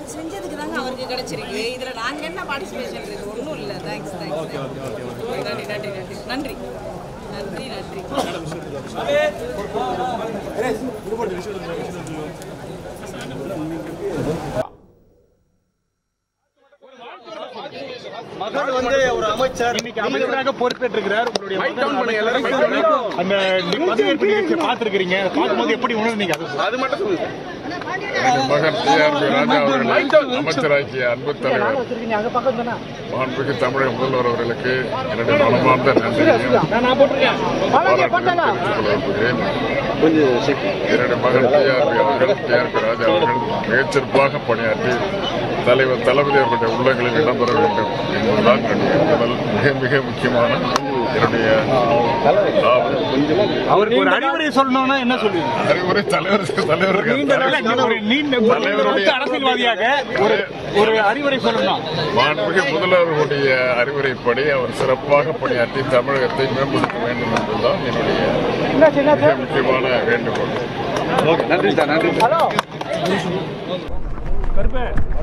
செஞ்சதுக்கு தாங்க அவருக்கு கிடைச்சிருக்கு இதுல நாங்க என்ன பார்ட்டிசிபேஷன் இருக்கு ஒன்றும் இல்லை தேங்க்ஸ் தேங்க்ஸ் நன்றி நன்றி நன்றி நன்றி நன்றி நன்றி மகன் வந்து ஒரு அமைச்சர் இன்னைக்கு அமைச்சராக பொறுப்பேற்றிருக்கிறார் உங்களுடைய மகன் அந்த நி- பதவியேற்பு நிகழ்ச்சியை பார்த்திருக்கிறீங்க பார்க்கும்போது எப்படி உணர்ந்தீங்க அது அது மட்டும் சொல்லுங்க மகன் டிஆர்பி ராஜா அவர்களை அமைச்சராக்கிய அன்பு தலைவர் மாண்புமிகு தமிழக முதல்வர் அவர்களுக்கு என்னுடைய மனமார்ந்த நன்றியையும் பாராட்டுதலையும் தெரிவித்துக் கொள்ள விரும்புகிறேன் என்னுடைய மகன் டிஆர்பி அவர்கள் டிஆர்பி ராஜா அவர்கள் மிகச்சிறப்பாக பணியாற்றி தலைவர் தளபதி அவர்களுடைய உள்ளங்களில் இடம்பெற வேண்டும் என்பதுதான் என்னுடைய முதல் மிக மிக முக்கியமான என்னுடைய லாபம். அவருக்கு ஒரு அறிவுரை சொல்லணும்னா என்ன சொல்லுவீங்க அறிவுரை தலைவர் தலைவருக்கு இல்ல, ஒரு நீண்ட ஒரு மூத்த அரசியல்வாதியாக ஒரு ஒரு அறிவுரை சொல்லணும் மாண்புமிகு முதல்வர்களுடைய அறிவுரைப்படி அவர் சிறப்பாக பணியாற்றி தமிழகத்தை மேம்படுத்த வேண்டும் என்பதுதான் என்னுடைய மிக முக்கியமான வேண்டுகோள் நன்றி சார் நன்றி கருப்பு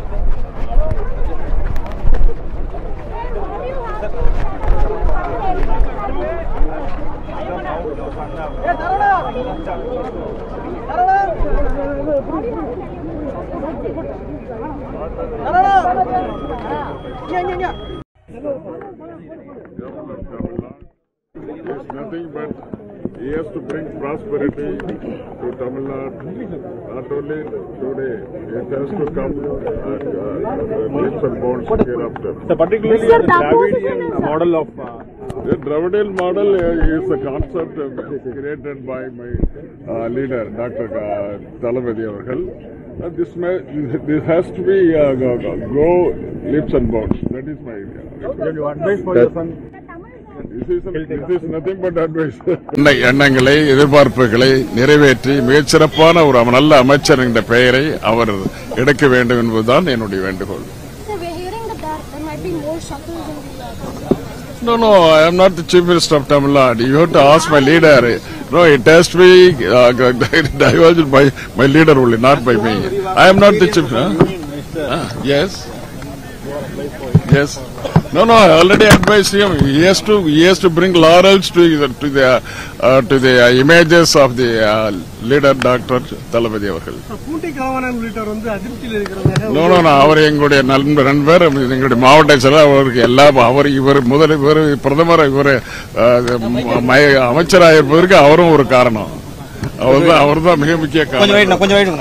is nothing but he has to bring prosperity to Tamil Nadu. Not only today, it has to come and uh, leaps and bounds hereafter. particularly the Dravidian model of uh, The Dravidian model uh, is a concept uh, created by my uh, leader, Dr. Uh, Talavadi Avarkal. Uh, this, may, this has to be uh, go, go, go leaps and bounds. That is my idea. your advice for your son This is, this is nothing but advice. எண்ணங்களை எதிர்பார்ப்புகளை நிறைவேற்றி மிகச்சிறப்பான ஒரு நல்ல அமைச்சர் என்ற பெயரை அவர் எடுக்க வேண்டும் என்பதுதான் என்னுடைய வேண்டுகோள் So we're hearing that there, there might be more shuttles in the uh, No, no, I am not the chief minister of Tamil Nadu. You have to ask my leader. No, it has to be uh, divulged by my leader only, not by me. I am not the chief. Huh? Ah, yes. Yes. No, no. I already advised him. He has to. He has to bring laurels to the to the uh, to the uh, images of the uh, leader, Doctor Talabadi அவர்கள் பூண்டி கலவாணன் உள்ளிட்டோர் வந்து அதிருப்தியில் இருக்கிறதாக no no no அவர் எங்களுடைய நண்பர் நண்பர் எங்களுடைய மாவட்ட செயலர் அவருக்கு எல்லாம் அவர் இவர் முதல் இவர் பிரதமர் இவர் அமைச்சராக இருப்பதற்கு அவரும் ஒரு காரணம் அவர் தான் அவர் தான் மிக முக்கிய காரணம் கொஞ்சம் வெயிடுங்க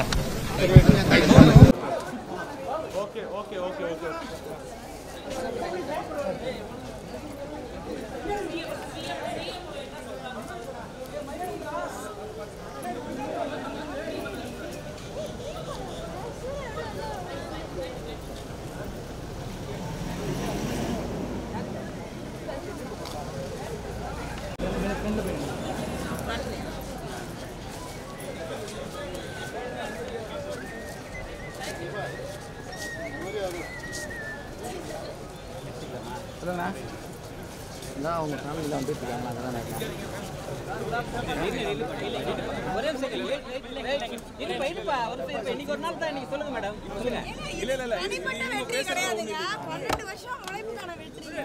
தனிப்பட்ட வெற்றி கிடையாதுங்க பன்னெண்டு வருஷம் உழைப்புக்கான வெற்றி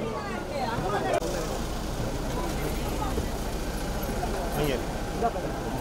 நீங்க